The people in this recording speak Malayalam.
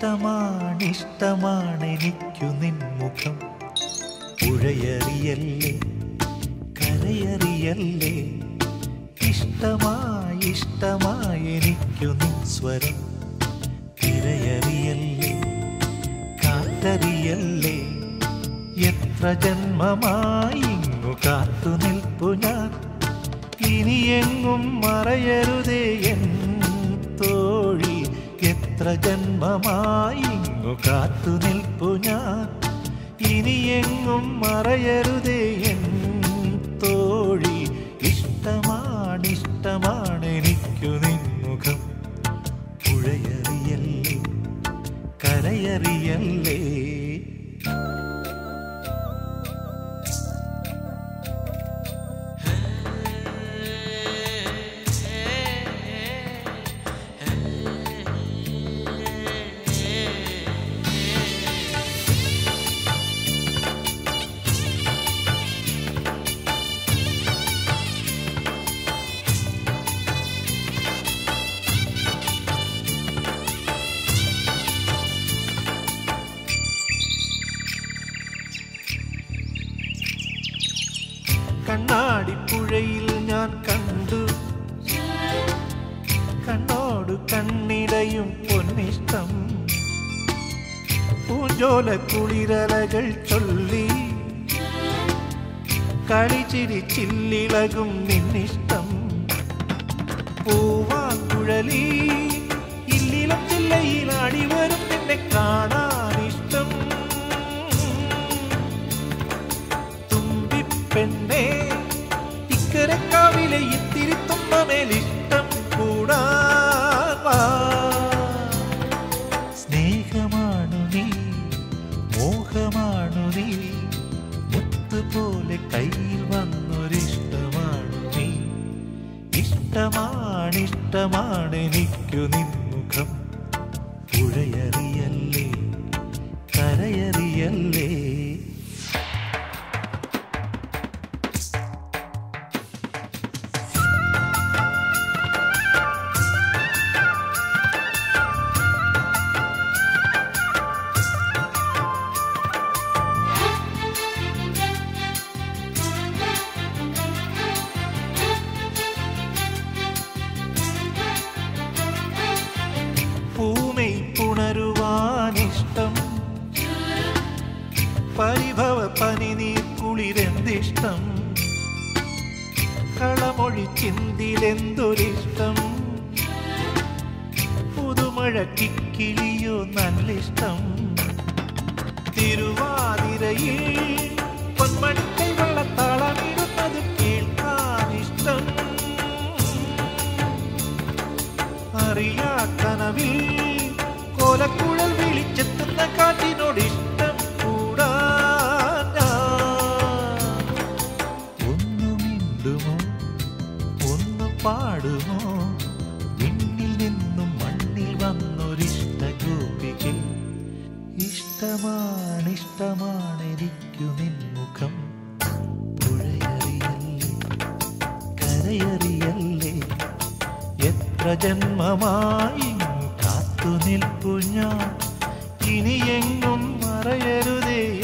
ഇഷ്ടമാണിഷ്ടമാണ് എനിക്കു നിൻമുഖം പുഴയറിയല്ലേ കരയറിയല്ലേ ഇഷ്ടമായി ഇഷ്ടമായി എനിക്കു നിൻ സ്വരം തിരയറിയല്ലേ കാറ്ററിയല്ലേ എത്ര ജന്മമായി ഇങ്ങു കാത്തു നിൽപ്പു ഞാൻ ഇനിയെങ്ങും മറയരുതേ എൻ തോഴി എത്ര ജന്മമായി ഇങ്ങു കാത്തു നിൽപ്പു ഞാൻ ഇനിയെങ്ങും മറയരുതേ എൻ തോഴി ഇഷ്ടമാണിഷ്ടമാണ് എനിക്കു നിൻമുഖം പുഴയറിയല്ലേ കരയറിയല്ലേ കണ്ണാടിപ്പുഴയിൽ ഞാൻ കണ്ടു കണ്ണോട് കണ്ണിടയും പൊന്നിഷ്ടം പൂഞ്ചോല കുളിരലകൾ ചൊല്ലി കളിച്ചിരി ചില്ലിളകും നിന്നിഷ്ടം പൂവാങ്കുഴലി ഇല്ലിളം ചില്ലയിൽ അടിവരും നിന്നെ കാണാനിഷ്ടം തുമ്പിപ്പെണ്ണേ ഇക്കരക്കാവിലെ ഇത്തിരി തുമ്പമേലിഷ്ടം കൂടാൻ വാ. സ്നേഹമാണു നീ മോഹമാണു നീ മുത്തുപോലെ കയ്യിൽ വന്നൊരിഷ്ടമാണു നീ ഇഷ്ടമാണിഷ്ടമാണ് എനിക്കു നിൻമുഖം പുഴയറിയല്ലേ കരയറിയല്ലേ പൂമൈ പുണരുവാനിഷ്ടം പരിഭവ പനിനീർ കുളിരെന്തിഷ്ടം കളമൊഴി ചിന്തിലെന്തൊരിഷ്ടം പുതുമഴ കിക്കിളിയോ നല്ലിഷ്ടം തിരുവാതിരയിൽ പൊന്മണിക്കൈ വെള്ളത്താളമിടുന്നത് കേൾക്കാനിഷ്ടം അറിയാ കനവിൽ കോലക്കുഴൽ വിളിച്ചെത്തുന്ന കാറ്റിനോട് ഇഷ്ടം കൂടാൻ ഞാൻ. ഒന്ന് മിണ്ടുമോ ഒന്ന് പാടുമോ വിണ്ണിൽ നിന്നും മണ്ണിൽ വന്നൊരിഷ്ട ഗോപിക ഇഷ്ടമാണിഷ്ടമാണ് എനിക്കു നിൻമുഖം പുഴയറിയല്ലേ കരയറിയല്ലേ എത്ര ജന്മമായി കാത്തു നിൽപ്പു ഞാൻ ഇനിയെങ്ങും മറയരുതേ